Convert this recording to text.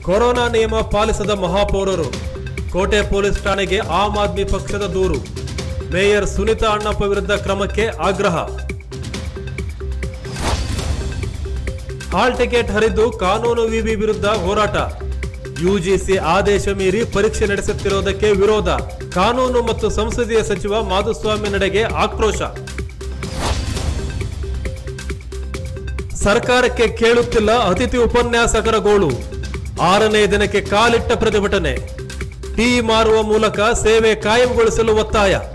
corona ನಿಯಮ ಪಾಲಿಸದ ಮಹಾಪೌರರು ಕೋಟೆ police ಠಾಣೆಗೆ ಆಮ್ ಆದ್ಮಿ ಪಕ್ಷದ ದೂರು ಮೇಯರ್ ಸುನಿತಾ ಅಣ್ಣಪ್ಪ ವಿರುದ್ಧ ಕ್ರಮಕ್ಕೆ ಆಗ್ರಹ ಹಾಲ್ ಟಿಕೆಟ್ ಹರಿದು ಕಾನೂನು ವಿವಿ ವಿರುದ್ಧ ಹೋರಾಟ ಯುಜಿಸಿ ಆದೇಶ ಮೀರಿ ಪರೀಕ್ಷೆ ನಡೆಸುತ್ತಿರುವುದಕ್ಕೆ ವಿರೋಧ ಕಾನೂನು ಮತ್ತು ಸಂಸದೀಯ ಸಚಿವ ಮಾಧುಸ್ವಾಮಿ ನಡೆಗೆ ಆಕ್ರೋಶ ಸರ್ಕಾರಕ್ಕೆ ಕೇಳುತ್ತಿಲ್ಲ ಅತಿಥಿ ಉಪನ್ಯಾಸಕರ ಗೋಳು ಆರನೇ ದಿನಕ್ಕೆ ಕಾಲಿಟ್ಟ ಪ್ರತಿಭಟನೆ ಟೀ ಮಾರುವ ಮೂಲಕ ಸೇವೆ ಕಾಯಂಗೊಳಿಸಲು ಒತ್ತಾಯ